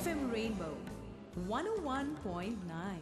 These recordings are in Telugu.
FM Rainbow 101.9.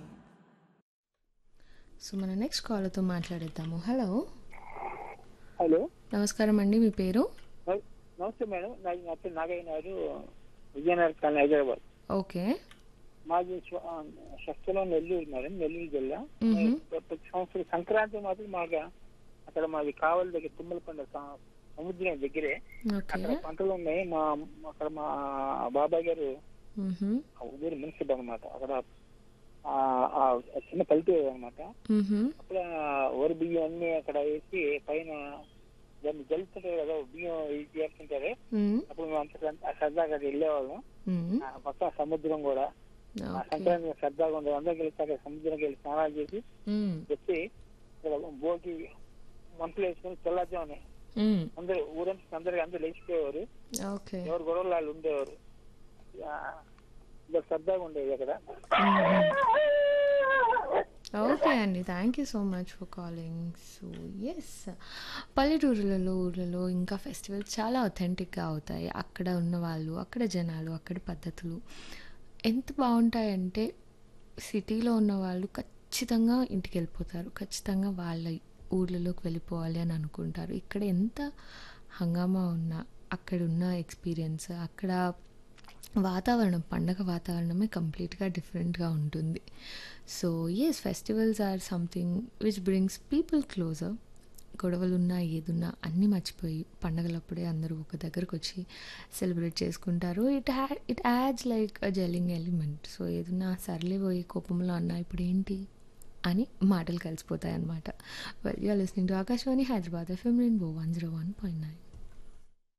సో మన నెక్స్ట్ కాలర్తో మాట్లాడేద్దాము హలో హలో నమస్కారం అండి మీ పేరు నమ- నమస్తే మేడం నాకు నా పేరు నాగయ్య నాయుడు విజయనగరం కాలనీ హైదరాబాద్ ఓకే మాది శక్తిలో నెల్లూరు మేడం నెల్లూరు జిల్లా మ్మ్. ప్రతి సంవత్సరం సంక్రాంతి మాత్రం మాకు అక్కడ మాది కావలి దగ్గర తుమ్మలకొండ స- సముద్రం దగ్గరే ఓకే అక్కడ పంటలు ఉన్నాయి మా అక్కడ మా బాబాయ్ గారు మ్హూ. ఆ ఊరు మున్సిపల్ అనమాట అక్కడ ఆ- ఆ చిన్న పల్లెటూరు అనమాట మ్హూ. అక్కడ వరి బియ్యం అన్ని అక్కడ వేసి పైన దాన్ని జల్లుతుంటారు కదా బియ్యం ఇది చేస్తుంటారు మ్. అప్పుడు మేము అంత సరదాగా అక్కడ వెళ్ళేవాళ్ళం మ్. ఆ పక్కన సముద్రం కూడా ఆ ఓకే సంక్రాంతి సరదాగా ఉండేది అందరికి వెళ్ళి అక్కడ సముద్రంకి వెళ్ళి స్నానాలు చేసి మ్. వచ్చి ఇక్కడ భోగి మంటలు వేసుకొని తెల్లారుజామునే మ్. అందరు ఊరంతా అందరికి అందరు లేచిపోయేవారు ఓకే ఎవరు గొడవలు వాళ్ళు ఉండేవారు ఆ, ఇంకా సరదాగా ఉండేది అక్కడ ఓకే అండి thank you so much for calling so yes పల్లెటూరులలో ఊర్లలో ఇంకా ఫెస్టివల్స్ చాలా అథెంటిక్గా అవుతాయి అక్కడ ఉన్న వాళ్ళు అక్కడ జనాలు అక్కడ పద్ధతులు ఎంత బాగుంటాయంటే సిటీలో ఉన్న వాళ్ళు ఖచ్చితంగా ఇంటికి వెళ్ళిపోతారు ఖచ్చితంగా వాళ్ళ ఊర్లలోకి వెళ్ళిపోవాలి అని అనుకుంటారు ఇక్కడ ఎంత హంగామా ఉన్నా అక్కడ ఉన్న ఎక్స్పీరియన్స్ అక్కడ వాతావరణం పండగ వాతావరణమే కంప్లీట్గా డిఫరెంట్గా ఉంటుంది so yes festivals are something which brings people closer గొడవలున్నా ఏదున్నా అన్నీ మర్చిపోయి పండగలప్పుడే అందరూ ఒక దగ్గరకు వచ్చి సెలబ్రేట్ చేసుకుంటారు it ha it adds like a gelling element so ఏదన్నా సర్లే పోయి కోపంలో అన్నా ఇప్పుడు ఏంటి అని మాటలు కలిసిపోతాయి అన్నమాట well you're listening to Akashvani Hyderabad FM Rainbow one zero one point nine